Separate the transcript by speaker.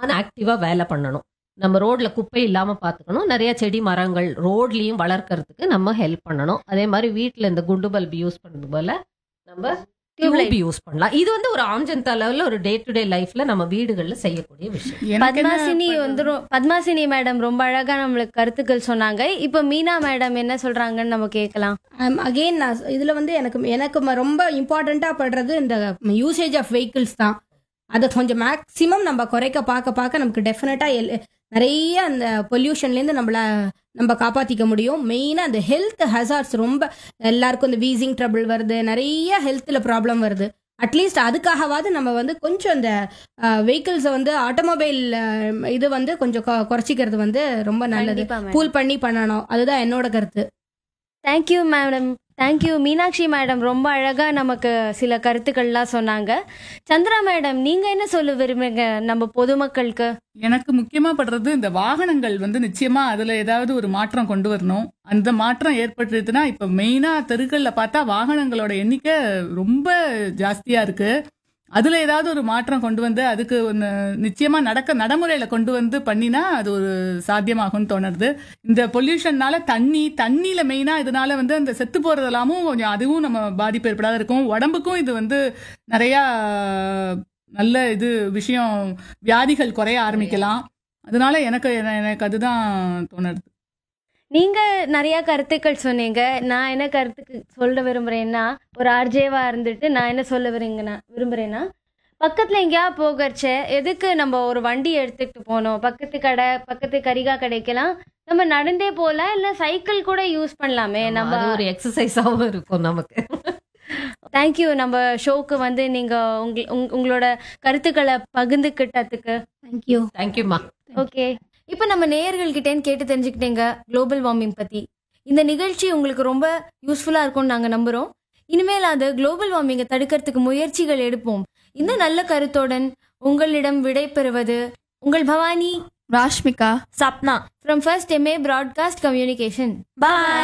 Speaker 1: ஆனால் ஆக்டிவாக வேலை பண்ணணும் நம்ம ரோட்ல குப்பை இல்லாம பாத்துக்கணும் நிறைய செடி மரங்கள் ரோட்லயும் வளர்க்கறதுக்கு நம்ம ஹெல்ப் பண்ணணும் அதே மாதிரி வீட்ல இந்த குண்டு பல்ப் யூஸ் பண்ணது போல நம்ம டியூப் யூஸ் பண்ணலாம் இது வந்து ஒரு ஆம் ஜனதா லெவல்ல ஒரு டே டு டே லைஃப்ல நம்ம வீடுகள்ல செய்யக்கூடிய விஷயம்
Speaker 2: எனக்கு என்ன
Speaker 3: பத்மாசினி
Speaker 2: பண்றது?
Speaker 3: வந்து ரொ- பத்மாசினி மேடம் ரொம்ப அழகா நம்மளுக்கு கருத்துக்கள் சொன்னாங்க இப்போ மீனா மேடம் என்ன சொல்றாங்கன்னு நம்ம கேட்கலாம்
Speaker 4: அகெயின் நான் இதில் வந்து எனக்கு எனக்கு ம- ரொம்ப இம்பார்ட்டண்ட்டாக படுறது இந்த யூசேஜ் ஆஃப் வெஹிக்கிள்ஸ் தான் அதை கொஞ்சம் மேக்ஸிமம் நம்ம குறைக்க பார்க்க பார்க்க நமக்கு டெஃபினட்டாக நிறைய அந்த பொல்யூஷன்லேருந்து நம்மள நம்ம காப்பாற்றிக்க முடியும் மெயினாக அந்த ஹெல்த் ஹசார்ட்ஸ் ரொம்ப எல்லாருக்கும் இந்த வீசிங் ட்ரபிள் வருது நிறைய ஹெல்த்தில் ப்ராப்ளம் வருது அட்லீஸ்ட் அதுக்காகவாவது நம்ம வந்து கொஞ்சம் இந்த வெஹிக்கிள்ஸை வந்து ஆட்டோமொபைல் இது வந்து கொஞ்சம் கொ- குறைச்சிக்கிறது வந்து ரொம்ப நல்லது
Speaker 3: கண்டிப்பா மேடம்
Speaker 4: பூல் பண்ணி பண்ணணும் அதுதான் என்னோட கருத்து
Speaker 3: thank you madam thank you Meenakshi madam ரொம்ப அழகா நமக்கு சில கருத்துக்கள்லாம் சொன்னாங்க சந்திரா மேடம் நீங்க என்ன சொல்ல விரும்புங்க நம்ம பொதுமக்களுக்கு
Speaker 2: எனக்கு முக்கியமா படுறது இந்த வாகனங்கள் வந்து நிச்சயமா அதுல ஏதாவது ஒரு மாற்றம் கொண்டு வரணும் அந்த மாற்றம் ஏற்பட்டுருச்சுன்னா இப்ப மெயினா தெருக்கள்ல பார்த்தா வாகனங்களோட எண்ணிக்கை ரொம்ப ஜாஸ்தியா இருக்கு அதுல ஏதாவது ஒரு மாற்றம் கொண்டு வந்து அதுக்கு ஒன்னு நிச்சயமா நடக்க நடைமுறையில கொண்டு வந்து பண்ணினா அது ஒரு சாத்தியமாகும்னு தோணுது இந்த பொல்யூஷன்னால தண்ணி தண்ணியில மெயினா இதனால வந்து அந்த செத்து போறதெல்லாமும் கொஞ்சம் அதுவும் நம்ம பாதிப்பு ஏற்படாத இருக்கும் உடம்புக்கும் இது வந்து நிறைய நல்ல இது விஷயம் வியாதிகள் குறைய ஆரம்பிக்கலாம் அதனால எனக்கு எனக்கு அதுதான் தோணுது
Speaker 3: நீங்க நிறைய கருத்துக்கள் சொன்னீங்க நான் என்ன கருத்துக்கு சொல்ல விரும்புறேன்னா ஒரு ஆர்ஜேவா இருந்துட்டு நான் என்ன சொல்ல விரும்புறேன்னா விரும்புறேன்னா பக்கத்துல எங்கேயா போகறச்ச எதுக்கு நம்ம ஒரு வண்டி எடுத்துக்கிட்டு போனோம் பக்கத்து கடை பக்கத்து கரிகா கடைக்கெல்லாம் நம்ம நடந்தே போகலாம் இல்ல சைக்கிள் கூட யூஸ் பண்ணலாமே நம்ம
Speaker 1: அது ஒரு எக்ஸசைஸாவும் இருக்கும் நமக்கு
Speaker 3: தேங்க்யூ நம்ம ஷோக்கு வந்து நீங்க உங்க- உங்க- உங்களோட கருத்துக்களை பகிர்ந்துக்கிட்டதுக்கு
Speaker 4: தேங்க்யூ
Speaker 1: தேங்க்யூமா
Speaker 3: ஓகே இப்போ நம்ம நேயர்கள்கிட்டேன்னு கேட்டு தெரிஞ்சுக்கிட்டேங்க குளோபல் வார்மிங் பத்தி இந்த நிகழ்ச்சி உங்களுக்கு ரொம்ப யூஸ்ஃபுல்லா இருக்கும்னு நாங்க நம்புறோம் இனிமேல் அது குளோபல் வார்மிங்கை தடுக்கிறதுக்கு முயற்சிகள் எடுப்போம் இந்த நல்ல கருத்துடன் உங்களிடம் விடை பெறுவது உங்கள் Bhavani
Speaker 5: Rashmika
Speaker 6: Sapna
Speaker 3: from first M A broadcast communication
Speaker 6: bye